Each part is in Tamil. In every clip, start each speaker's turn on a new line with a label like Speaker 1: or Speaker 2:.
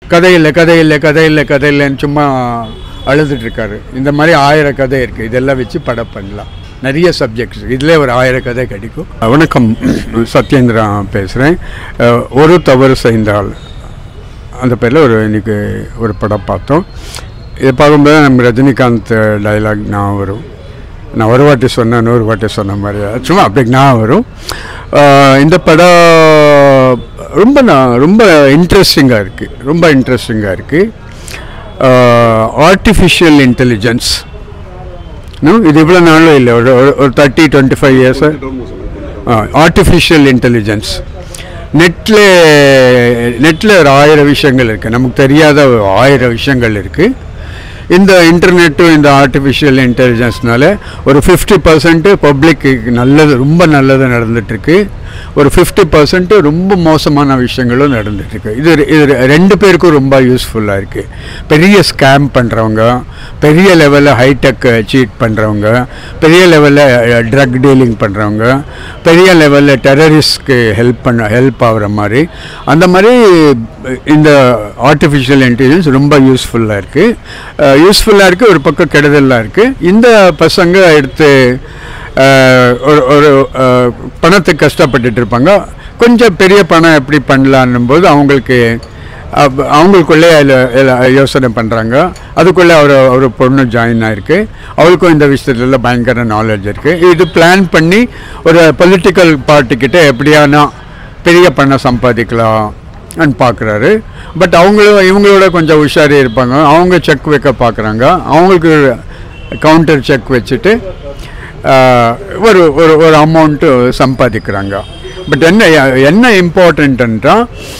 Speaker 1: கதை இல்லை கதை இல்லை கதை இல்லை கதை இல்லைன்னு சும்மா அழுதுட்டு இருக்காரு இந்த மாதிரி ஆயிரம் கதை இருக்குது இதெல்லாம் வச்சு படம் பண்ணலாம் நிறைய சப்ஜெக்ட்ஸ் இதில் ஒரு ஆயிரம் கதை கிடைக்கும் வணக்கம் சத்யேந்திரா பேசுகிறேன் ஒரு தவறு செய்தால் அந்த பேரில் ஒரு இன்னைக்கு ஒரு படம் பார்த்தோம் இதை பார்க்கும்போது நம்ம ரஜினிகாந்த் டைலாக் நான் வரும் நான் ஒரு வாட்டி சொன்னேன் நூறு வாட்டி சொன்ன மாதிரி சும்மா அப்படி நான் வரும் ஆஹ் இந்த படம் ரொம்ப நான் ரொம்ப இன்ட்ரெஸ்டிங்காக இருக்குது ரொம்ப இன்ட்ரெஸ்டிங்காக இருக்குது ஆர்டிஃபிஷியல் இன்டெலிஜென்ஸ் இது இவ்வளோ நாளும் இல்லை ஒரு ஒரு- ஒரு thirty twenty five years artificial intelligence நெட்டில் நெட்டில் ஒரு ஆயிரம் விஷயங்கள் இருக்குது நமக்கு தெரியாத ஒரு ஆயிரம் விஷயங்கள் இருக்குது இந்த இன்டர்நெட்டும் இந்த ஆர்டிஃபிஷியல் இன்டெலிஜென்ஸ்னால ஒரு ஃபிஃப்டி பர்சன்ட்டு பப்ளிக்கு நல்லது ரொம்ப நல்லது நடந்துட்டுருக்கு ஒரு ஃபிஃப்டி பர்சன்ட்டு ரொம்ப மோசமான விஷயங்களும் நடந்துட்டுருக்கு இது இது ரெண்டு பேருக்கும் ரொம்ப யூஸ்ஃபுல்லாக இருக்குது பெரிய ஸ்கேம் பண்ணுறவங்க பெரிய லெவலில் ஹைடெக் சீட் பண்ணுறவங்க பெரிய லெவலில் ட்ரக் டீலிங் பண்ணுறவங்க பெரிய லெவலில் டெரரிஸ்ட்க்கு ஹெல்ப் பண்ண ஹெல்ப் ஆகுற மாதிரி அந்த மாதிரி இந்த ஆர்டிஃபிஷியல் இன்டெலிஜென்ஸ் ரொம்ப யூஸ்ஃபுல்லாக இருக்குது யூஸ்ஃபுல்லாக இருக்குது ஒரு பக்கம் கெடுதலாக இருக்குது இந்த பசங்க எடுத்து அஹ், ஒரு ஒரு அஹ், பணத்துக்கு கஷ்டப்பட்டுட்டு இருப்பாங்க கொஞ்சம் பெரிய பணம் எப்படி பண்ணலான்னும் போது அவங்களுக்கு அப்ப அவங்களுக்குள்ளே அதில் யோசனை பண்ணுறாங்க அதுக்குள்ளே அவர் ஒரு பொண்ணு ஜாயின் ஆயிருக்கு அவளுக்கும் இந்த விஷயத்துல பயங்கர நாலேஜ் இருக்குது இது பிளான் பண்ணி ஒரு பொலிட்டிக்கல் பார்ட்டிக்கிட்ட எப்படியானா பெரிய பணம் சம்பாதிக்கலாம் பார்க்குறாரு பட் அவங்களும் இவங்களோட கொஞ்சம் உஷாரி இருப்பாங்க அவங்க செக் வைக்க பார்க்குறாங்க அவங்களுக்கு கவுண்டர் செக் வச்சுட்டு ஆஹ், ஒரு ஒரு ஒரு அமௌண்ட்டு சம்பாதிக்கிறாங்க பட் என்ன என்ன இம்பார்ட்டண்ட்டுன்றா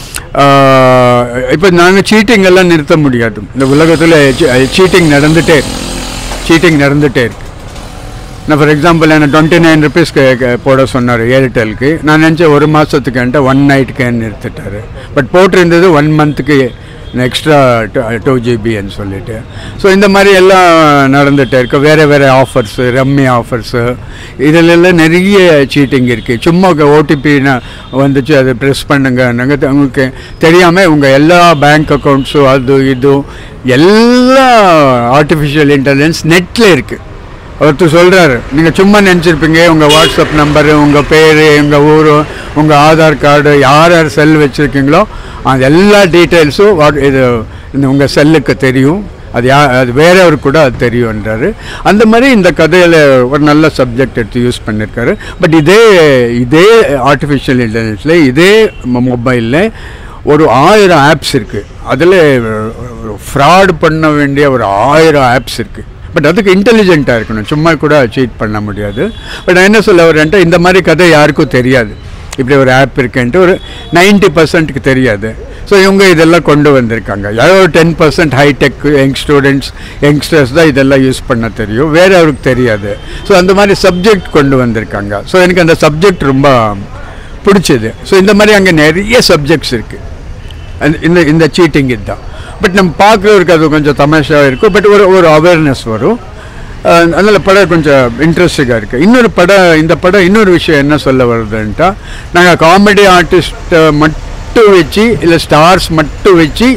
Speaker 1: இப்போ நாங்கள் சீட்டிங் எல்லாம் நிறுத்த முடியாது இந்த உலகத்தில் சீட்டிங் நடந்துகிட்டே சீட்டிங் நடந்துகிட்டே இருக்கு நான் ஃபார் எக்ஸாம்பிள் என்ன டுவெண்ட்டி நைன் ருபீஸ்க்கு போட சொன்னார் ஏர்டெலுக்கு நான் நினச்சேன் ஒரு மாதத்துக்கு என்கிட்ட ஒன் நைட்டுக்கு நிறுத்திட்டாரு பட் போட்டிருந்தது ஒன் மந்த்துக்கு எக்ஸ்ட்ரா டூ ஜிபின்னு சொல்லிட்டு ஸோ இந்த மாதிரி எல்லாம் நடந்துகிட்டே இருக்கு வேறு வேறு ஆஃபர்ஸு ரம்மி ஆஃபர்ஸு இதிலெல்லாம் நிறைய சீட்டிங் இருக்குது சும்மா ஓடிபின்னு வந்துச்சு அதை ப்ரெஸ் பண்ணுங்கன்னாங்க உங்களுக்கு தெரியாமல் உங்கள் எல்லா பேங்க் அக்கௌண்ட்ஸும் அது இதுவும் எல்லாம் ஆர்டிஃபிஷியல் இன்டெலிஜென்ஸ் நெட்டில் இருக்குது ஒருத்தர் சொல்கிறாரு நீங்கள் சும்மா நினச்சிருப்பீங்க உங்கள் வாட்ஸ்அப் நம்பரு உங்கள் பேர் உங்கள் ஊர் உங்கள் ஆதார் கார்டு யார் யார் செல் வச்சுருக்கீங்களோ அந்த எல்லா டீட்டெயில்ஸும் வாட் இது இந்த உங்கள் செல்லுக்கு தெரியும் அது யா அது வேறவர் கூட அது தெரியுன்றாரு அந்த மாதிரி இந்த கதையில் ஒரு நல்ல சப்ஜெக்ட் எடுத்து யூஸ் பண்ணியிருக்காரு பட் இதே இதே ஆர்டிஃபிஷியல் இன்டெலிஜென்ஸில் இதே மொபைலில் ஒரு ஆயிரம் ஆப்ஸ் இருக்குது அதில் ஃப்ராட் பண்ண வேண்டிய ஒரு ஆயிரம் ஆப்ஸ் இருக்குது பட் அதுக்கு இன்டெலிஜென்ட்டாக இருக்கணும் சும்மா கூட சீட் பண்ண முடியாது பட் நான் என்ன சொல்ல வரேன்ட்டு இந்த மாதிரி கதை யாருக்கும் தெரியாது இப்படி ஒரு ஆப் இருக்குன்ட்டு ஒரு நைன்ட்டி பர்சன்ட்டுக்கு தெரியாது ஸோ இவங்க இதெல்லாம் கொண்டு வந்திருக்காங்க யாரோ ஒரு ten percent hi tech young students youngsters தான் இதெல்லாம் யூஸ் பண்ண தெரியும் வேறு அவருக்கு தெரியாது ஸோ அந்த மாதிரி சப்ஜெக்ட் கொண்டு வந்திருக்காங்க ஸோ எனக்கு அந்த சப்ஜெக்ட் ரொம்ப பிடிச்சது ஸோ இந்த மாதிரி அங்கே நிறைய சப்ஜெக்ட்ஸ் இருக்குது அந்த- இந்த இந்த சீட்டிங் இதுதான் பட் நம்ம பார்க்குறவருக்கு அது கொஞ்சம் தமாஷாக இருக்கும் பட் ஒரு ஒரு அவேர்னஸ் வரும் அஹ் அதனால படம் கொஞ்சம் இன்ட்ரெஸ்டிங்காக இருக்குது இன்னொரு படம் இந்த படம் இன்னொரு விஷயம் என்ன சொல்ல வருதுன்ட்டா நாங்கள் காமெடி ஆர்டிஸ்ட்டை மட்டும் வச்சு இல்லை ஸ்டார்ஸ் மட்டும் வச்சு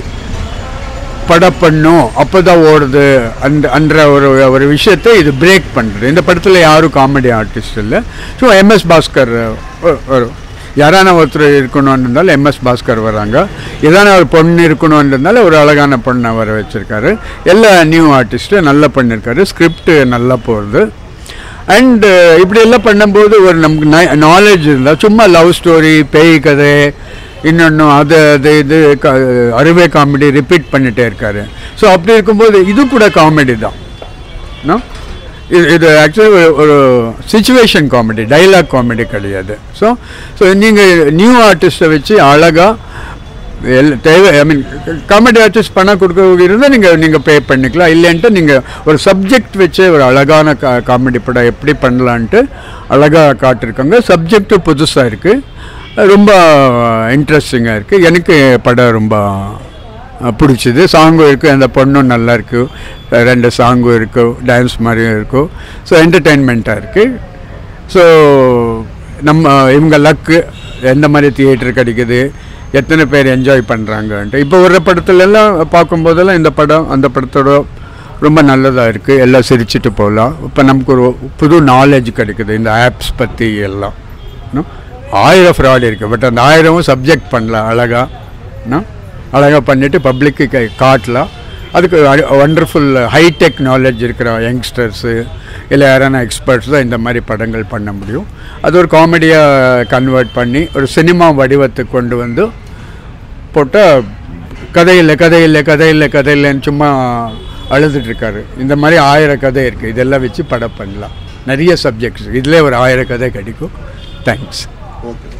Speaker 1: படம் பண்ணும் அப்போ தான் ஓடுது அந்த அன்ற ஒரு ஒரு விஷயத்தை இது பிரேக் பண்ணுறது இந்த படத்தில் யாரும் காமெடி ஆர்டிஸ்ட் இல்லை ஸோ எம்எஸ் பாஸ்கர் வ- வரும் யாரான ஒருத்தர் இருக்கணும்னு இருந்தாலும் எம்எஸ் பாஸ்கர் வராங்க எதான ஒரு பொண்ணு இருக்கணும்னு இருந்தாலும் ஒரு அழகான பொண்ணை வர வச்சுருக்காரு எல்லா நியூ ஆர்டிஸ்ட்டும் நல்லா பண்ணியிருக்காரு ஸ்கிரிப்ட் நல்லா போகிறது அண்டு இப்படி எல்லாம் பண்ணும்போது ஒரு நமக்கு நாலேஜ் இருந்தால் சும்மா லவ் ஸ்டோரி பேய் கதை இன்னொன்று அது அது இது க அறுவை காமெடி ரிப்பீட் பண்ணிட்டே இருக்காரு ஸோ அப்படி இருக்கும்போது இது கூட காமெடி தான் no? இது இது ஆக்சுவலி ஒரு சுச்சுவேஷன் காமெடி டைலாக் காமெடி கிடையாது ஸோ ஸோ நீங்கள் நியூ ஆர்டிஸ்ட்டை வச்சு அழகாக எல் தேவை ஐ மீன் காமெடி ஆர்டிஸ்ட் பணம் கொடுக்க இருந்தால் நீங்கள் நீங்கள் பே பண்ணிக்கலாம் இல்லைன்ட்டு நீங்கள் ஒரு சப்ஜெக்ட் வச்சு ஒரு அழகான கா காமெடி படம் எப்படி பண்ணலான்ட்டு அழகாக காட்டிருக்காங்க சப்ஜெக்ட்டு புதுசாக இருக்குது ரொம்ப இன்ட்ரெஸ்டிங்காக இருக்குது எனக்கு படம் ரொம்ப அஹ், பிடிச்சிது சாங்கும் இருக்குது அந்த பொண்ணும் நல்லா இருக்கு அஹ், ரெண்டு சாங்கும் இருக்கும் டான்ஸ் மாதிரியும் இருக்கும் ஸோ என்டர்டெயின்மெண்ட்டாக இருக்குது ஸோ நம்ம இவங்க லக்கு எந்த மாதிரி தியேட்டர் கிடைக்குது எத்தனை பேர் என்ஜாய் பண்ணுறாங்கன்ட்டு இப்போ வர்ற படத்துல எல்லாம் பார்க்கும்போதெல்லாம் இந்த படம் அந்த படத்தோட ரொம்ப நல்லதாக இருக்குது எல்லாம் சிரிச்சிட்டு போகலாம் இப்போ நமக்கு ஒரு புது நாலேஜ் கிடைக்குது இந்த ஆப்ஸ் பற்றி எல்லாம் இன்னும் ஆயிரம் ஃப்ராட் இருக்குது பட் அந்த ஆயிரமும் சப்ஜெக்ட் பண்ணலாம் அழகாக அழகாக பண்ணிவிட்டு பப்ளிக்கு காட்டலாம் அதுக்கு ஒண்டர்ஃபுல் ஹைடெக் நாலேஜ் இருக்கிற யங்ஸ்டர்ஸு இல்லை யாரான எக்ஸ்பர்ட்ஸ் தான் இந்த மாதிரி படங்கள் பண்ண முடியும் அது ஒரு காமெடியாக கன்வெர்ட் பண்ணி ஒரு சினிமா வடிவத்துக்கு கொண்டு வந்து போட்டால் கதை இல்லை கதை இல்லை கதை இல்லை கதை இல்லைன்னு சும்மா அழுதுட்டு இருக்காரு இந்த மாதிரி ஆயிரம் கதை இருக்குது இதெல்லாம் வச்சு படம் பண்ணலாம் நிறைய சப்ஜெக்ட்ஸ் இதிலே ஒரு ஆயிரம் கதை கிடைக்கும் தேங்க்ஸ்
Speaker 2: ஓகே